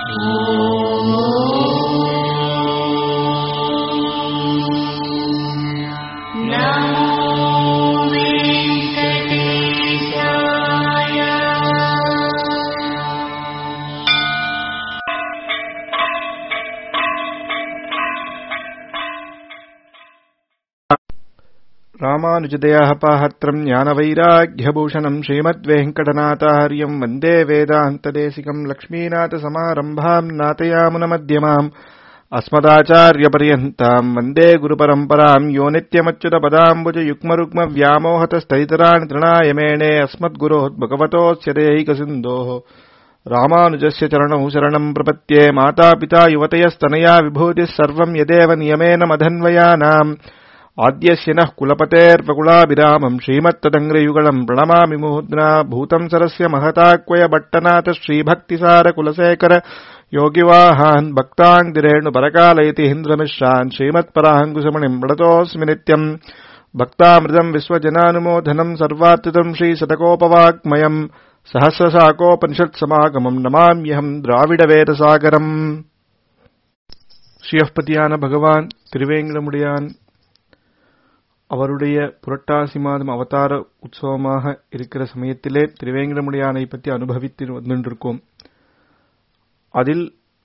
ராமானுஜதயாः பாஹத்திரம் ஞானவைராக்கியபூஷணம் ஸ்ரீமத்வேங்கடநாதார்யம் வந்தே வேதாந்ததேசிகம் லக்ஷ்மீநாதசமாரம்பாம் நாதயாமுனமध्यமாம் अस्मदाचार्यपर्यन्ताम् वन्दे गुरुपरम्पराम् यो नित्यमच्युतपदाम्बुजयुग्मरुग्मव्यामोहतस्तैतराणि तृणाय मेणे अस्मद्गुरोद्भगवतोऽस्य दयैकसिन्धोः रामानुजस्य चरणौ शरणम् प्रपद्ये मातापिता युवतयस्तनया विभूतिः सर्वम् यदेव नियमेन मधन्वयानाम् आद्यस्य नः कुलपतेर्वकुलाभिरामम् श्रीमत्तदङ्ग्रयुगलम् प्रणमामि मुहुद्रा भूतम् सरस्य महताक्वयभट्टनाथ श्रीभक्तिसारकुलशेखर योगिवाहान् भक्ताङ्गिरेणु परकालयति हिन्द्रमिश्रान् श्रीमत्पराङ्कुशमणिम् प्रणतोऽस्मि नित्यम् भक्तामृतम् विश्वजनानुमोदनम् सर्वात्रितम् श्रीशतकोपवाक्मयम् सहस्रशाकोपनिषत्समागमम् नमाम्यहम् द्राविडवेदसागरम् ஸ்ரீயப்பதியான பகவான் திருவேங்கடமுடியான் அவருடைய புரட்டாசி மாதம் அவதார உற்சவமாக இருக்கிற சமயத்திலே திருவேங்கடமுடியானை பற்றி அனுபவித்து வந்துருக்கோம் அதில்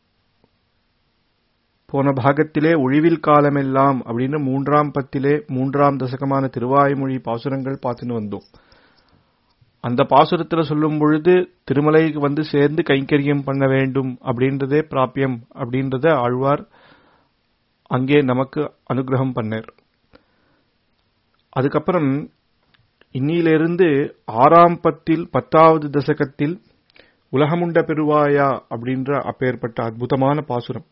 போன பாகத்திலே ஒழிவில் காலமெல்லாம் அப்படின்னு மூன்றாம் பத்திலே மூன்றாம் தசகமான திருவாய்மொழி பாசுரங்கள் பார்த்துன்னு வந்தோம் அந்த பாசுரத்தில் சொல்லும் பொழுது திருமலைக்கு வந்து சேர்ந்து கைங்கரியம் பண்ண வேண்டும் அப்படின்றதே பிராபியம் அப்படின்றத ஆழ்வார் அங்கே நமக்கு அனுகிரகம் பண்ணார் அதுக்கப்புறம் இன்னிலிருந்து ஆறாம் பத்தில் பத்தாவது தசகத்தில் உலகமுண்ட பெருவாயா அப்படின்ற அப்பேற்பட்ட அற்புதமான பாசுரம்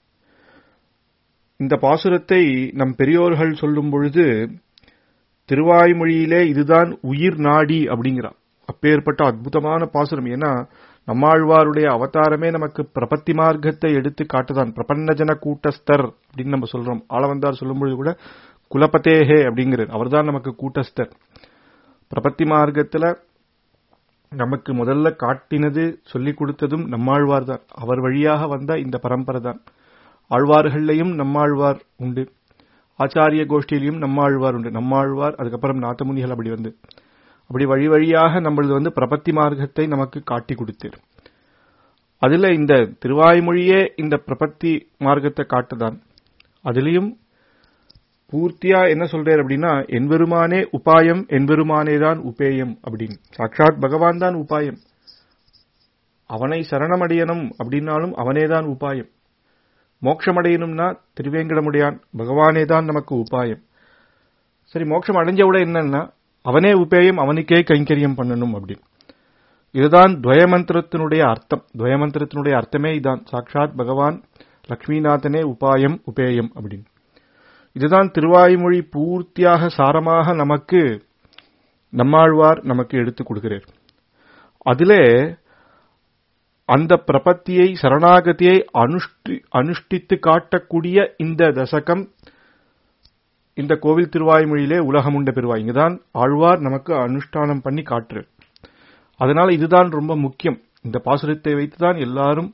இந்த பாசுரத்தை நம் பெரியோர்கள் சொல்லும் பொழுது திருவாய்மொழியிலே இதுதான் உயிர் நாடி அப்படிங்கிறார் அப்பேற்பட்ட அற்புதமான பாசுரம் ஏன்னா நம்மாழ்வாருடைய அவதாரமே நமக்கு பிரபத்தி மார்க்கத்தை எடுத்து காட்டுதான் பிரபன்னஜன கூட்டஸ்தர் அப்படின்னு நம்ம சொல்றோம் ஆளவந்தார் சொல்லும் பொழுது கூட குலபதேஹே அப்படிங்கிறார் அவர்தான் நமக்கு கூட்டஸ்தர் பிரபத்தி மார்க்கத்துல நமக்கு முதல்ல காட்டினது சொல்லிக் கொடுத்ததும் நம்மாழ்வார் தான் அவர் வழியாக வந்த இந்த பரம்பரை தான் ஆழ்வார்கள்லையும் நம்மாழ்வார் உண்டு ஆச்சாரிய கோஷ்டியிலையும் நம்மாழ்வார் உண்டு நம்மாழ்வார் அதுக்கப்புறம் நாத்தமுனிகள் அப்படி வந்து அப்படி வழி வழியாக நம்மளது வந்து பிரபத்தி மார்க்கத்தை நமக்கு காட்டி கொடுத்தார் அதுல இந்த திருவாய்மொழியே இந்த பிரபத்தி மார்க்கத்தை காட்டுதான் அதுலயும் பூர்த்தியா என்ன சொல்றார் அப்படின்னா என்பெருமானே உபாயம் என்பெருமானே தான் உபேயம் அப்படின்னு சாட்சாத் பகவான் தான் உபாயம் அவனை சரணமடையணும் அப்படின்னாலும் அவனே தான் உபாயம் மோட்சமடையணும்னா திருவேங்கடமுடையான் பகவானே தான் நமக்கு உபாயம் சரி மோட்சம் அடைஞ்ச விட என்னன்னா அவனே உபேயம் அவனுக்கே கைங்கரியம் பண்ணணும் அப்படின்னு இதுதான் துவயமந்திரத்தினுடைய அர்த்தம் துவயமந்திரத்தினுடைய அர்த்தமே இதான் சாட்சாத் பகவான் லக்ஷ்மிநாதனே உபாயம் உபேயம் அப்படின்னு இதுதான் திருவாய்மொழி பூர்த்தியாக சாரமாக நமக்கு நம்மாழ்வார் நமக்கு எடுத்து கொடுக்கிறார் அதிலே அந்த பிரபத்தியை சரணாகதியை அனுஷ்டி அனுஷ்டித்து காட்டக்கூடிய இந்த தசகம் இந்த கோவில் திருவாய்மொழியிலே உலகமுண்ட பெருவாய் இங்குதான் ஆழ்வார் நமக்கு அனுஷ்டானம் பண்ணி காட்டுறார் அதனால இதுதான் ரொம்ப முக்கியம் இந்த பாசுரத்தை வைத்துதான் எல்லாரும்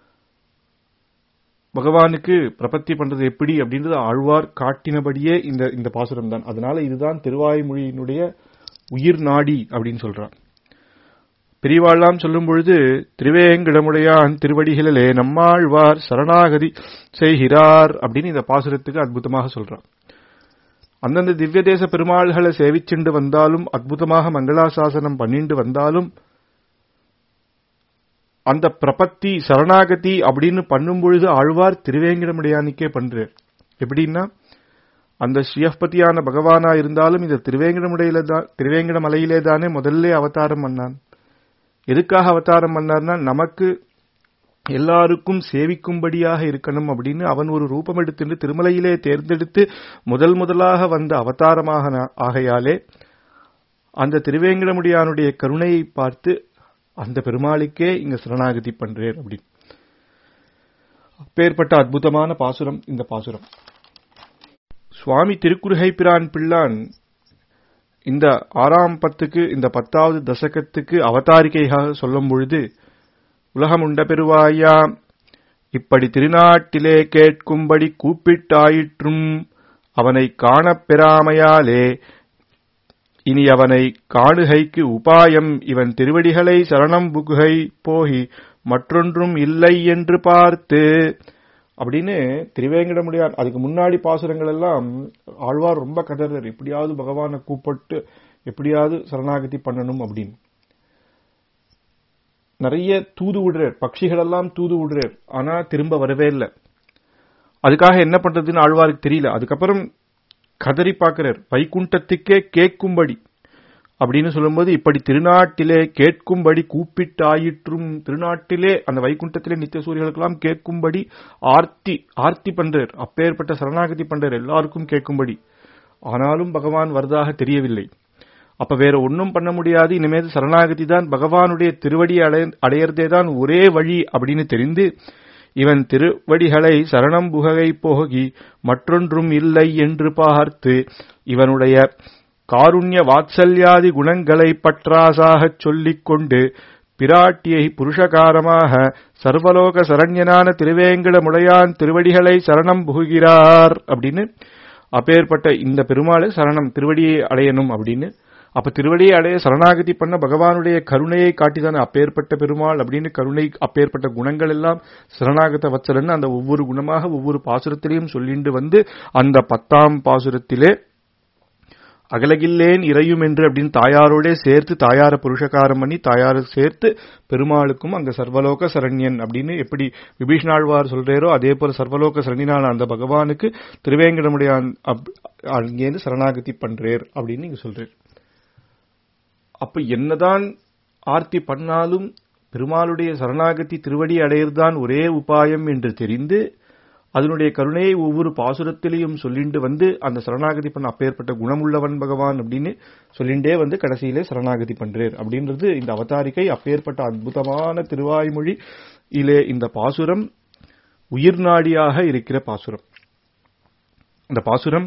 பகவானுக்கு பிரபத்தி பண்றது எப்படி அப்படின்றது ஆழ்வார் காட்டினபடியே இந்த இந்த பாசுரம் தான் அதனால இதுதான் திருவாய்மொழியினுடைய உயிர் நாடி அப்படின்னு சொல்றார் பெரியவாழ்லாம் சொல்லும் பொழுது திருவேங்கடமுடையான் திருவடிகளிலே நம்மாழ்வார் சரணாகதி செய்கிறார் அப்படின்னு இந்த பாசுரத்துக்கு அற்புதமாக சொல்றார் அந்தந்த திவ்ய தேச பெருமாள்களை சேவிச்சுண்டு வந்தாலும் அற்புதமாக மங்களாசாசனம் பண்ணிண்டு வந்தாலும் அந்த பிரபத்தி சரணாகதி அப்படின்னு பண்ணும் பொழுது ஆழ்வார் திருவேங்கடமுடையானுக்கே பண்றார் எப்படின்னா அந்த ஸ்ரீயப்பதியான பகவானா இருந்தாலும் இந்த திருவேங்கடமுடையில தான் திருவேங்கட மலையிலே தானே முதல்ல அவதாரம் பண்ணான் எதுக்காக அவதாரம் பண்ணார்னா நமக்கு எல்லாருக்கும் சேவிக்கும்படியாக இருக்கணும் அப்படின்னு அவன் ஒரு ரூபம் எடுத்து திருமலையிலே தேர்ந்தெடுத்து முதல் முதலாக வந்த அவதாரமாக ஆகையாலே அந்த திருவேங்கடமுடியானுடைய கருணையை பார்த்து அந்த பெருமாளுக்கே இங்க சரணாகதி பண்றேன் அப்படின்னு அப்பேற்பட்ட அற்புதமான பாசுரம் இந்த பாசுரம் சுவாமி திருக்குறுகை பிரான் பிள்ளான் இந்த ஆறாம் பத்துக்கு இந்த பத்தாவது தசகத்துக்கு அவதாரிகையாக சொல்லும் பொழுது உலகம் உண்ட பெருவாயா இப்படி திருநாட்டிலே கேட்கும்படி கூப்பிட்டாயிற்றும் அவனை காணப் பெறாமையாலே இனி அவனை காணுகைக்கு உபாயம் இவன் திருவடிகளை சரணம் புகுகை போகி மற்றொன்றும் இல்லை என்று பார்த்து அப்படின்னு திருவேங்கடமுடியார் அதுக்கு முன்னாடி பாசுரங்கள் எல்லாம் ஆழ்வார் ரொம்ப கதறார் எப்படியாவது பகவானை கூப்பிட்டு எப்படியாவது சரணாகதி பண்ணணும் அப்படின்னு நிறைய தூது விடுறார் பட்சிகள் எல்லாம் தூது விடுறார் ஆனா திரும்ப வரவே இல்லை அதுக்காக என்ன பண்றதுன்னு ஆழ்வாருக்கு தெரியல அதுக்கப்புறம் கதறி பார்க்கிறார் வைகுண்டத்துக்கே கேட்கும்படி அப்படின்னு சொல்லும்போது இப்படி திருநாட்டிலே கேட்கும்படி கூப்பிட்டாயிற்றும் திருநாட்டிலே அந்த வைகுண்டத்திலே நித்திய சூரியர்களுக்கெல்லாம் கேட்கும்படி ஆர்த்தி ஆர்த்தி பண்றார் அப்பேற்பட்ட சரணாகதி பண்றார் எல்லாருக்கும் கேட்கும்படி ஆனாலும் பகவான் வருதாக தெரியவில்லை அப்ப வேற ஒன்னும் பண்ண முடியாது இனிமேல் சரணாகதி தான் பகவானுடைய திருவடி அடையறதே தான் ஒரே வழி அப்படின்னு தெரிந்து இவன் திருவடிகளை சரணம் புககை போகி மற்றொன்றும் இல்லை என்று பார்த்து இவனுடைய காருண்ய வாத்சல்யாதி குணங்களை பற்றாசாகச் சொல்லிக் கொண்டு பிராட்டியை புருஷகாரமாக சர்வலோக சரண்யனான திருவேங்கடமுடையான் திருவடிகளை சரணம் புகுகிறார் அப்படின்னு அப்பேற்பட்ட இந்த பெருமாளை சரணம் திருவடியை அடையணும் அப்படின்னு அப்ப திருவடியை அடைய சரணாகதி பண்ண பகவானுடைய கருணையை காட்டிதானே அப்பேற்பட்ட பெருமாள் அப்படின்னு கருணை அப்பேற்பட்ட குணங்கள் எல்லாம் சரணாகத வச்சலன்னு அந்த ஒவ்வொரு குணமாக ஒவ்வொரு பாசுரத்திலையும் சொல்லிண்டு வந்து அந்த பத்தாம் பாசுரத்திலே அகலகில்லேன் இறையும் என்று அப்படின்னு தாயாரோட சேர்த்து தாயார புருஷகாரம் பண்ணி தாயார சேர்த்து பெருமாளுக்கும் அங்க சர்வலோக சரண்யன் அப்படின்னு எப்படி விபீஷ்ணாழ்வார் சொல்றாரோ அதே போல சர்வலோக சரண்யனான அந்த பகவானுக்கு திருவேங்கடமுடைய அங்கேருந்து சரணாகதி பண்றேர் அப்படின்னு நீங்க சொல்றீர் அப்ப என்னதான் ஆர்த்தி பண்ணாலும் பெருமாளுடைய சரணாகதி திருவடி அடையர்தான் ஒரே உபாயம் என்று தெரிந்து அதனுடைய கருணையை ஒவ்வொரு பாசுரத்திலையும் சொல்லிண்டு வந்து அந்த சரணாகதி பண்ண அப்பேற்பட்ட குணமுள்ளவன் பகவான் அப்படின்னு சொல்லிண்டே வந்து கடைசியிலே சரணாகதி பண்றேர் அப்படின்றது இந்த அவதாரிக்கை அப்பேற்பட்ட அற்புதமான திருவாய்மொழி இலே இந்த பாசுரம் உயிர் நாடியாக இருக்கிற பாசுரம் இந்த பாசுரம்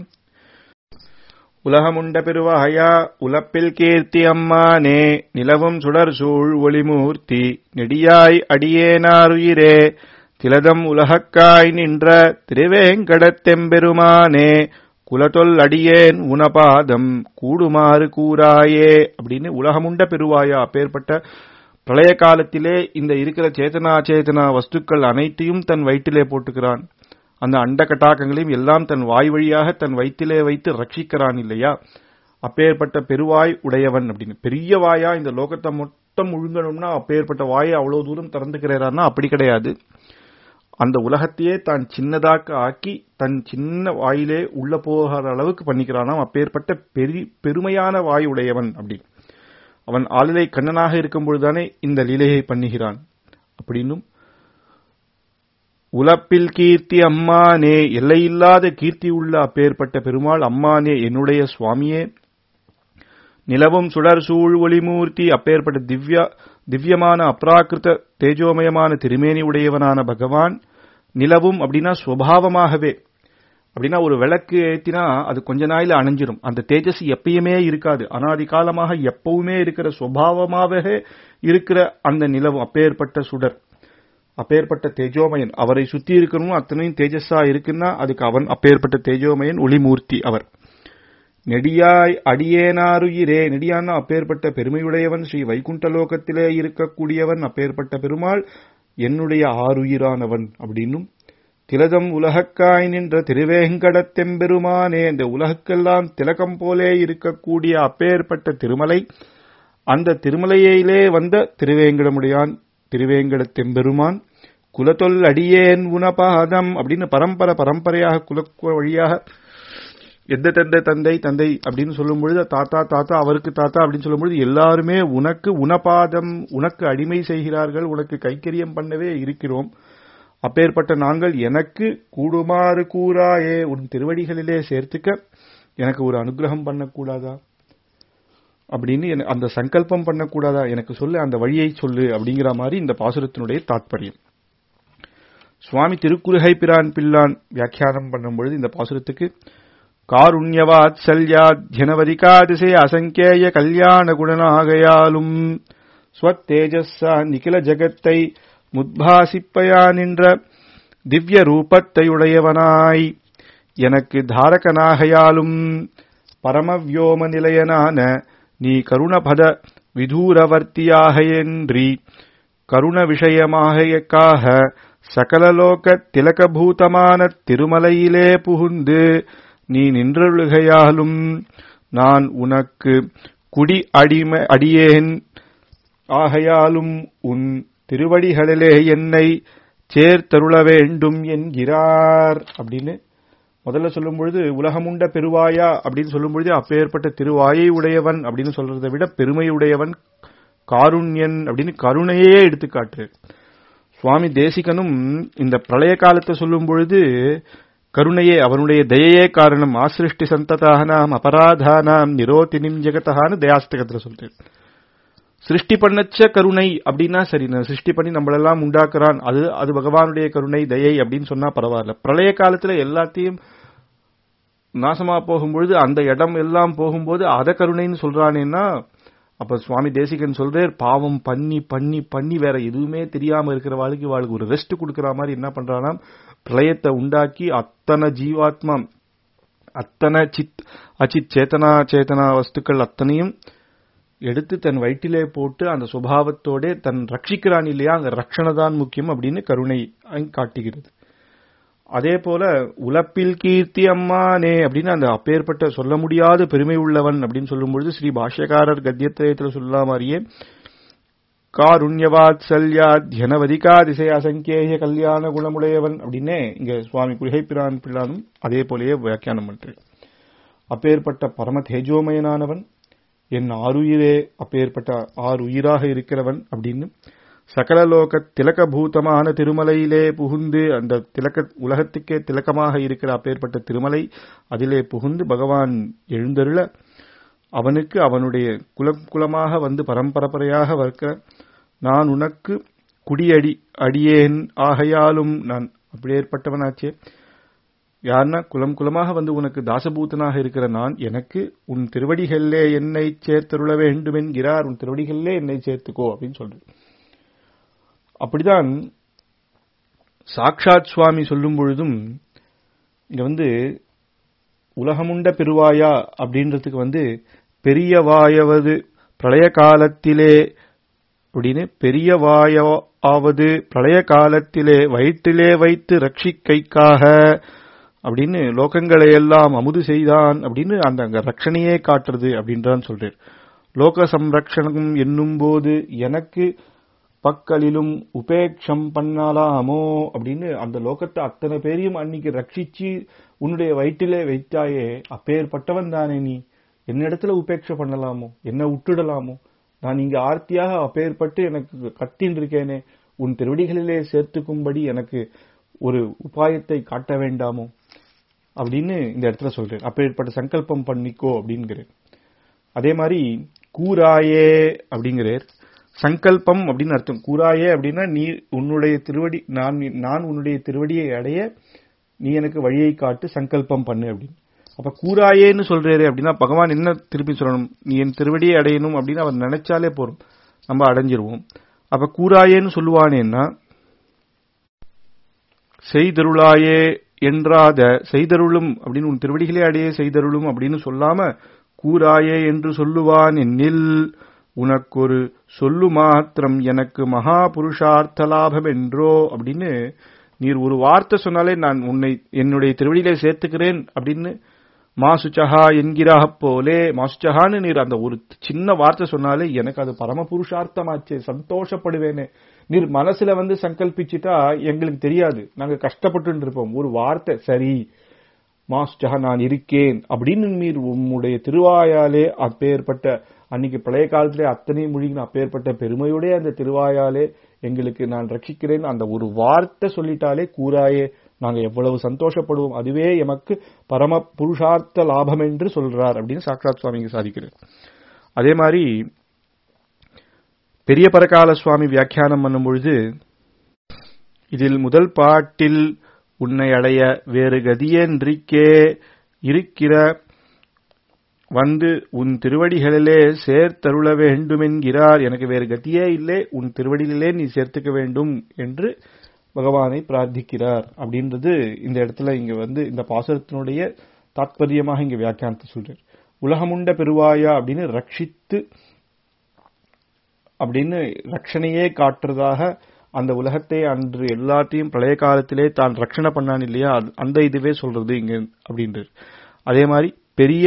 உலகமுண்ட பெருவாயா உலப்பில் கீர்த்தி அம்மானே நிலவும் சுடர் சூழ் ஒளிமூர்த்தி நெடியாய் அடியேனாருயிரே திலதம் உலகக்காய் நின்ற திருவேங்கடத்தெம்பெருமானே குலத்தொல் அடியேன் உனபாதம் கூடுமாறு கூறாயே அப்படின்னு உலகமுண்ட பெருவாயா அப்பேற்பட்ட பிரளய காலத்திலே இந்த இருக்கிற சேத்தனா சேத்தனா வஸ்துக்கள் அனைத்தையும் தன் வயிற்றிலே போட்டுக்கிறான் அந்த அண்ட கட்டாக்கங்களையும் எல்லாம் தன் வாய் வழியாக தன் வயிற்றிலே வைத்து ரட்சிக்கிறான் இல்லையா அப்பேற்பட்ட பெருவாய் உடையவன் அப்படின்னு பெரிய வாயா இந்த லோகத்தை மொத்தம் முழுங்கணும்னா அப்பேற்பட்ட வாயை அவ்வளவு தூரம் திறந்துக்கிறார்னா அப்படி கிடையாது அந்த உலகத்தையே தான் சின்னதாக்க ஆக்கி தன் சின்ன வாயிலே உள்ள போகிற அளவுக்கு பண்ணிக்கிறானாம் அப்பேற்பட்ட பெரி பெருமையான வாய் உடையவன் அப்படி அவன் ஆளிலை கண்ணனாக இருக்கும் பொழுதுதானே இந்த லீலையை பண்ணுகிறான் அப்படின்னும் உலப்பில் கீர்த்தி அம்மானே எல்லையில்லாத கீர்த்தி உள்ள அப்பேற்பட்ட பெருமாள் அம்மானே என்னுடைய சுவாமியே நிலவும் சுடர் சூழ் ஒளிமூர்த்தி அப்பேற்பட்ட திவ்ய திவ்யமான அப்ராக்கிருத தேஜோமயமான திருமேனி உடையவனான பகவான் நிலவும் அப்படின்னா சுவாவமாகவே அப்படின்னா ஒரு விளக்கு ஏத்தினா அது கொஞ்ச நாயில அணைஞ்சிரும் அந்த தேஜஸ் எப்பயுமே இருக்காது அனாதி காலமாக எப்பவுமே இருக்கிற சுவாவமாகவே இருக்கிற அந்த நிலவு அப்பேற்பட்ட சுடர் அப்பேற்பட்ட தேஜோமயன் அவரை சுத்தி இருக்கணும் அத்தனையும் தேஜஸா இருக்குன்னா அதுக்கு அவன் அப்பேற்பட்ட தேஜோமயன் ஒளிமூர்த்தி அவர் நெடியாய் அடியேனாருயிரே நெடியான்னா அப்பேற்பட்ட பெருமையுடையவன் ஸ்ரீ வைகுண்ட லோகத்திலே இருக்கக்கூடியவன் அப்பேற்பட்ட பெருமாள் என்னுடைய ஆறுயிரானவன் அப்படின்னும் திலதம் உலகக்காய் நின்ற திருவேங்கடத்தெம்பெருமானே இந்த உலகக்கெல்லாம் திலகம் போலே இருக்கக்கூடிய அப்பேற்பட்ட திருமலை அந்த திருமலையிலே வந்த திருவேங்கடமுடையான் திருவேங்கடத்தெம்பெருமான் குலத்தொல் அடியேன் உனபாதம் அப்படின்னு பரம்பரை பரம்பரையாக குல வழியாக எந்த தந்தை தந்தை தந்தை அப்படின்னு சொல்லும் பொழுது தாத்தா தாத்தா அவருக்கு தாத்தா அப்படின்னு சொல்லும் பொழுது எல்லாருமே உனக்கு உனபாதம் உனக்கு அடிமை செய்கிறார்கள் உனக்கு கைக்கரியம் பண்ணவே இருக்கிறோம் அப்பேற்பட்ட நாங்கள் எனக்கு கூடுமாறு கூறாயே உன் திருவடிகளிலே சேர்த்துக்க எனக்கு ஒரு அனுகிரகம் பண்ணக்கூடாதா அப்படின்னு அந்த சங்கல்பம் பண்ணக்கூடாதா எனக்கு சொல்லு அந்த வழியை சொல்லு அப்படிங்கிற மாதிரி இந்த பாசுரத்தினுடைய தாத்பரியம் சுவாமி திருக்குறுகை பிரான் பிள்ளான் வியாக்கியானம் பண்ணும் பொழுது இந்த பாசுரத்துக்கு காருண்யவாத்சல்யாத்யனவதிகாதிசே அசங்கேய கல்யாண குணனாகையாலும் ஸ்வத்தேஜஸ்ஸா நிகில ஜகத்தை முத்பாசிப்பயா நின்ற திவ்ய ரூபத்தையுடையவனாய் எனக்கு தாரகனாகையாலும் பரமவியோம நிலையனான நீ கருணபத விதூரவர்த்தியாக என்றி கருண விஷயமாகையக்காக சகலலோக திலகபூதமான திருமலையிலே புகுந்து நீ நின்றொழுகையாலும் நான் உனக்கு குடி அடிமை அடியேன் ஆகையாலும் உன் திருவடிகளிலே என்னை சேர்த்தருள வேண்டும் என்கிறார் அப்படின்னு முதல்ல சொல்லும் பொழுது உலகமுண்ட பெருவாயா அப்படின்னு சொல்லும் பொழுது அப்பேற்பட்ட திருவாயை உடையவன் அப்படின்னு சொல்றதை விட பெருமை உடையவன் காருண்யன் அப்படின்னு கருணையே எடுத்துக்காட்டு சுவாமி தேசிகனும் இந்த பிரளய காலத்தை சொல்லும் பொழுது கருணையே அவனுடைய தயையே காரணம் ஆசிருஷ்டி சந்ததானாம் அபராதானாம் நிரோதினிம் ஜெகத்தான்னு தயாஸ்தகத்துல சொல்றேன் சிருஷ்டி பண்ணச்ச கருணை அப்படின்னா சரி நான் சிருஷ்டி பண்ணி நம்மளெல்லாம் உண்டாக்குறான் அது அது பகவானுடைய கருணை தயை அப்படின்னு சொன்னா பரவாயில்ல பிரளய காலத்துல எல்லாத்தையும் நாசமா போகும்பொழுது அந்த இடம் எல்லாம் போகும்போது அத கருணைன்னு சொல்றானேன்னா அப்ப சுவாமி தேசிகன் சொல்றார் பாவம் பண்ணி பண்ணி பண்ணி வேற எதுவுமே தெரியாம இருக்கிற வாழ்க்கை வாழ்க்கை ஒரு ரெஸ்ட் கொடுக்கிற மாதிரி என்ன பண்றானா பிரளயத்தை உண்டாக்கி அத்தனை ஜீவாத்மா அத்தனை சித் அச்சித் சேத்தனா சேத்தனா வஸ்துக்கள் அத்தனையும் எடுத்து தன் வயிற்றிலே போட்டு அந்த சுபாவத்தோட தன் ரட்சிக்கிறான் இல்லையா அங்க ரட்சணை தான் முக்கியம் அப்படின்னு கருணை காட்டுகிறது அதே போல உலப்பில் கீர்த்தி அம்மானே அப்படின்னு அந்த அப்பேற்பட்ட சொல்ல முடியாத பெருமை உள்ளவன் அப்படின்னு சொல்லும்பொழுது ஸ்ரீ பாஷ்யக்காரர் கத்தியத்திரயத்துல சொல்ல மாதிரியே காருண்யவாத்சல்யா தியனவதிகாதிசை அசங்கேய கல்யாண குணமுடையவன் அப்படின்னே இங்க சுவாமி குகைப்பிரான் பிள்ளானும் அதே போலயே வியாக்கியானம் பண்றேன் அப்பேற்பட்ட பரம தேஜோமயனானவன் என் ஆறுயிரே அப்பேற்பட்ட ஆறு உயிராக இருக்கிறவன் அப்படின்னு சகலலோக திலகபூதமான திருமலையிலே புகுந்து அந்த திலக்க உலகத்துக்கே திலக்கமாக இருக்கிற அப்பேற்பட்ட திருமலை அதிலே புகுந்து பகவான் எழுந்தருள அவனுக்கு அவனுடைய குலம் குலமாக வந்து பரம்பரப்பரையாக வர்க்க நான் உனக்கு குடியடி அடியேன் ஆகையாலும் நான் அப்படியேற்பட்டவனாச்சே யாருன்னா குலம் குலமாக வந்து உனக்கு தாசபூத்தனாக இருக்கிற நான் எனக்கு உன் திருவடிகளிலே என்னை சேர்த்தருள வேண்டும் என்கிறார் உன் திருவடிகளிலே என்னை சேர்த்துக்கோ அப்படின்னு சொல்றேன் அப்படிதான் சாக்ஷாத் சுவாமி சொல்லும் பொழுதும் இங்க வந்து உலகமுண்ட பெருவாயா அப்படின்றதுக்கு வந்து பெரிய வாயவது பிரளய காலத்திலே அப்படின்னு பெரிய வாயாவது பிரளய காலத்திலே வயிற்றிலே வைத்து ரட்சிக்கைக்காக அப்படின்னு லோகங்களை எல்லாம் அமுது செய்தான் அப்படின்னு அந்த அங்க ரட்சணையே காட்டுறது அப்படின்றான் சொல்றார் லோக சம்ரக்ஷணம் என்னும் போது எனக்கு பக்கலிலும் உபேட்சம் பண்ணலாமோ அப்படின்னு அந்த லோகத்தை அத்தனை பேரையும் அன்னைக்கு ரட்சிச்சு உன்னுடைய வயிற்றிலே வைத்தாயே அப்பேற்பட்டவன் தானே நீ என்னிடத்துல உபேட்ச பண்ணலாமோ என்ன விட்டுடலாமோ நான் இங்க ஆர்த்தியாக அப்பேற்பட்டு எனக்கு கத்தின் இருக்கேனே உன் திருவடிகளிலே சேர்த்துக்கும்படி எனக்கு ஒரு உபாயத்தை காட்ட வேண்டாமோ அப்படின்னு இந்த இடத்துல சொல்றேன் அப்பேற்பட்ட சங்கல்பம் பண்ணிக்கோ அப்படிங்கிறேன் அதே மாதிரி கூராயே அப்படிங்கிறார் சங்கல்பம் அப்படின்னு அர்த்தம் கூறாயே அப்படின்னா நீ உன்னுடைய திருவடி நான் நான் உன்னுடைய திருவடியை அடைய நீ எனக்கு வழியை காட்டு சங்கல்பம் பண்ணு அப்படின்னு அப்ப கூறாயேன்னு சொல்றாரு அப்படின்னா பகவான் என்ன திருப்பி சொல்லணும் நீ என் திருவடியை அடையணும் அப்படின்னு அவர் நினைச்சாலே போறோம் நம்ம அடைஞ்சிருவோம் அப்ப கூறாயேன்னு சொல்லுவானேன்னா செய்தருளாயே என்றாத செய்தருளும் அப்படின்னு உன் திருவடிகளே அடைய செய்தருளும் அப்படின்னு சொல்லாம கூறாயே என்று சொல்லுவான் என்னில் உனக்கொரு சொல்லு மாத்திரம் எனக்கு மகா புருஷார்த்த லாபம் என்றோ அப்படின்னு நீர் ஒரு வார்த்தை சொன்னாலே நான் உன்னை என்னுடைய திருவடியிலே சேர்த்துக்கிறேன் அப்படின்னு மாசுச்சஹா என்கிறாக போலே மாசுச்சஹான்னு நீர் அந்த ஒரு சின்ன வார்த்தை சொன்னாலே எனக்கு அது பரம புருஷார்த்தமாச்சே சந்தோஷப்படுவேனே நீர் மனசுல வந்து சங்கல்பிச்சுட்டா எங்களுக்கு தெரியாது நாங்க கஷ்டப்பட்டு இருப்போம் ஒரு வார்த்தை சரி மாஸ்டா நான் இருக்கேன் அப்படின்னு நீர் உம்முடைய திருவாயாலே அப்பேற்பட்ட அன்னைக்கு பழைய காலத்திலே அத்தனை மொழிகின அப்பேற்பட்ட பெருமையுடைய அந்த திருவாயாலே எங்களுக்கு நான் ரட்சிக்கிறேன் அந்த ஒரு வார்த்தை சொல்லிட்டாலே கூறாயே நாங்க எவ்வளவு சந்தோஷப்படுவோம் அதுவே எமக்கு பரம புருஷார்த்த லாபம் என்று சொல்றார் அப்படின்னு சாக்ஷாத் சுவாமிங்க சாதிக்கிறார் அதே மாதிரி பெரிய பரகால சுவாமி வியாக்கியானம் பண்ணும் பொழுது இதில் முதல் பாட்டில் உன்னை அடைய வேறு கதியன்றிக்கே இருக்கிற வந்து உன் திருவடிகளிலே சேர்த்தருள வேண்டுமென்கிறார் எனக்கு வேறு கத்தியே இல்லை உன் திருவடிகளிலே நீ சேர்த்துக்க வேண்டும் என்று பகவானை பிரார்த்திக்கிறார் அப்படின்றது இந்த இடத்துல இங்க வந்து இந்த பாசுரத்தினுடைய தாத்பரியமாக இங்க வியாக்கியானத்தை சொல்றார் உலகமுண்ட பெருவாயா அப்படின்னு ரட்சித்து அப்படின்னு ரட்சணையே காட்டுறதாக அந்த உலகத்தை அன்று எல்லாத்தையும் பிரளய காலத்திலே தான் ரட்சணை பண்ணான் இல்லையா அது- அந்த இதுவே சொல்றது இங்க அப்படின்றது அதே மாதிரி பெரிய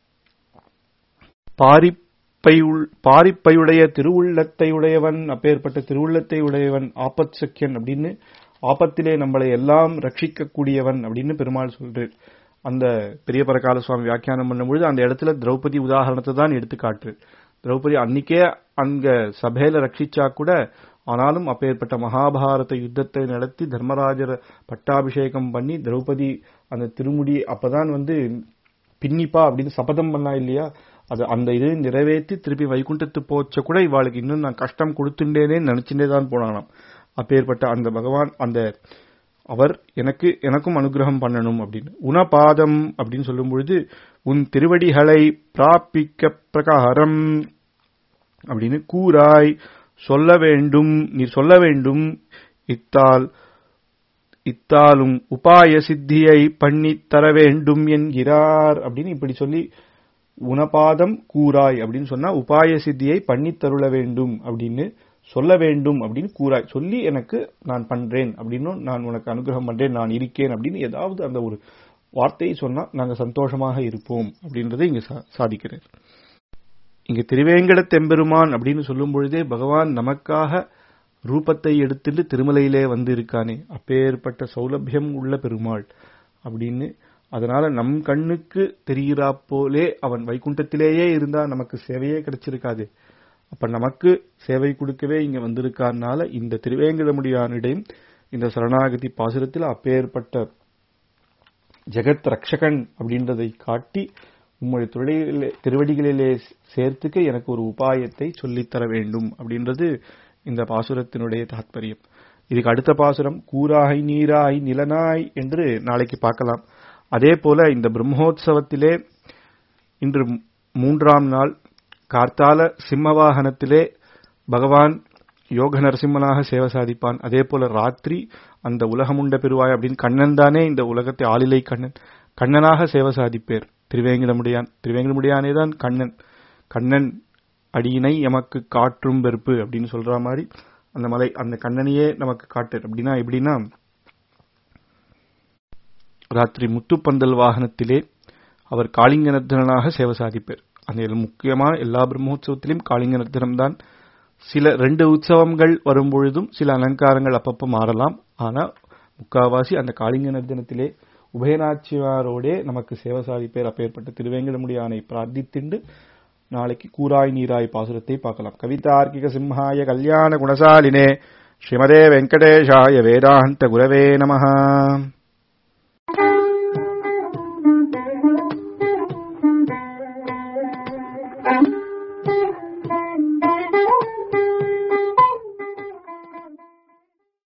பாரிப்பை உள்- பாரிப்பையுடைய திருவுள்ளத்தை உடையவன் அப்பேற்பட்ட திருவுள்ளத்தை உடையவன் ஆபத் சக்கியன் அப்படின்னு ஆபத்திலே நம்மளை எல்லாம் ரட்சிக்கக்கூடியவன் அப்படின்னு பெருமாள் சொல்றார் அந்த பெரிய பரகால சுவாமி வியாக்கியானம் பண்ணும்பொழுது அந்த இடத்துல திரௌபதி உதாரணத்தை தான் எடுத்து காட்டுரு திரௌபதி அன்னைக்கே அங்க சபையில ரட்சிச்சா கூட ஆனாலும் அப்பேற்பட்ட மகாபாரத யுத்தத்தை நடத்தி தர்மராஜர் பட்டாபிஷேகம் பண்ணி திரௌபதி அந்த திருமுடி அப்பதான் வந்து பின்னிப்பா அப்படின்னு சபதம் பண்ணா இல்லையா அது அந்த இது நிறைவேற்றி திருப்பி வைகுண்டத்து போச்ச கூட இவாளுக்கு இன்னும் நான் கஷ்டம் கொடுத்துட்டேனே நினைச்சுட்டே தான் போனாங்களாம் அப்பேற்பட்ட அந்த பகவான் அந்த அவர் எனக்கு எனக்கும் அனுகிரகம் பண்ணணும் அப்படின்னு உனபாதம் அப்படின்னு சொல்லும் பொழுது உன் திருவடிகளை பிராபிக்க பிரகாரம் அப்படின்னு கூறாய் சொல்ல வேண்டும் நீர் சொல்ல வேண்டும் இத்தால் இத்தாலும் உபாய சித்தியை பண்ணித் தர வேண்டும் என்கிறார் அப்படின்னு இப்படி சொல்லி உனபாதம் கூறாய் அப்படின்னு சொன்னா உபாய சித்தியை பண்ணித் தருள வேண்டும் அப்படின்னு சொல்ல வேண்டும் அப்படின்னு கூறாய் சொல்லி எனக்கு நான் பண்றேன் அப்படின்னும் நான் உனக்கு அனுகிரகம் பண்றேன் நான் இருக்கேன் அப்படின்னு ஏதாவது அந்த ஒரு வார்த்தையை சொன்னா நாங்க சந்தோஷமாக இருப்போம் அப்படின்றதை இங்க சா- சாதிக்கிறார் இங்க திருவேங்கட தெம்பெருமான் அப்படின்னு சொல்லும் பொழுதே பகவான் நமக்காக ரூபத்தை எடுத்துட்டு திருமலையிலே வந்து இருக்கானே அப்பேற்பட்ட சௌலபியம் உள்ள பெருமாள் அப்படின்னு அதனால நம் கண்ணுக்கு தெரிகிறா போலே அவன் வைகுண்டத்திலேயே இருந்தா நமக்கு சேவையே கிடைச்சிருக்காது அப்ப நமக்கு சேவை கொடுக்கவே இங்க வந்திருக்காருனால இந்த திருவேங்கடமுடியானிடையும் இந்த சரணாகதி பாசுரத்தில் அப்பேற்பட்ட ஜெகத் ரக்ஷகன் அப்படின்றதை காட்டி உம்முடைய திருவடிகளிலே திருவடிகளிலே சேர்த்துக்க எனக்கு ஒரு உபாயத்தை சொல்லித்தர வேண்டும் அப்படின்றது இந்த பாசுரத்தினுடைய தாத்பரியம் இதுக்கு அடுத்த பாசுரம் கூராய் நீராய் நிலனாய் என்று நாளைக்கு பார்க்கலாம் அதே போல இந்த பிரம்மோத்சவத்திலே இன்று மூன்றாம் நாள் கார்த்தால சிம்மவாகனத்திலே பகவான் யோக நரசிம்மனாக சேவை சாதிப்பான் அதே போல ராத்திரி அந்த உலகமுண்ட பெருவாய் அப்படின்னு கண்ணன் தானே இந்த உலகத்தை ஆளிலை கண்ணன் கண்ணனாக சேவை சாதிப்பேர் திருவேங்கடமுடியான் திருவேங்கடமுடியானே தான் கண்ணன் கண்ணன் அடியினை எமக்கு காற்றும் வெறுப்பு அப்படின்னு சொல்ற மாதிரி அந்த மலை அந்த கண்ணனையே நமக்கு காட்டு அப்படின்னா எப்படின்னா ராத்திரி முத்துப்பந்தல் வாகனத்திலே அவர் காளிங்கநர்தனாக சேவை சாதிப்பார் அந்த எல்லா- முக்கியமான எல்லா பிரம்மோற்சவத்திலும் காளிங்கநர்தனம் தான் சில ரெண்டு உற்சவங்கள் வரும்பொழுதும் சில அலங்காரங்கள் அப்பப்ப மாறலாம் ஆனா முக்காவாசி அந்த காளிங்கநர்தனத்திலே உபயநாச்சியாரோடே நமக்கு சேவை சாதிப்பேர் அப்பேற்பட்ட திருவேங்கடமுடியானை பிரார்த்தித்துண்டு நாளைக்கு கூராய் நீராய் பாசுரத்தை பார்க்கலாம் கவிதார்க்கிக சிம்ஹாய கல்யாண குணசாலினே ஸ்ரீமதே வெங்கடேஷாய வேதாந்த குரவே நமஹ Thank you.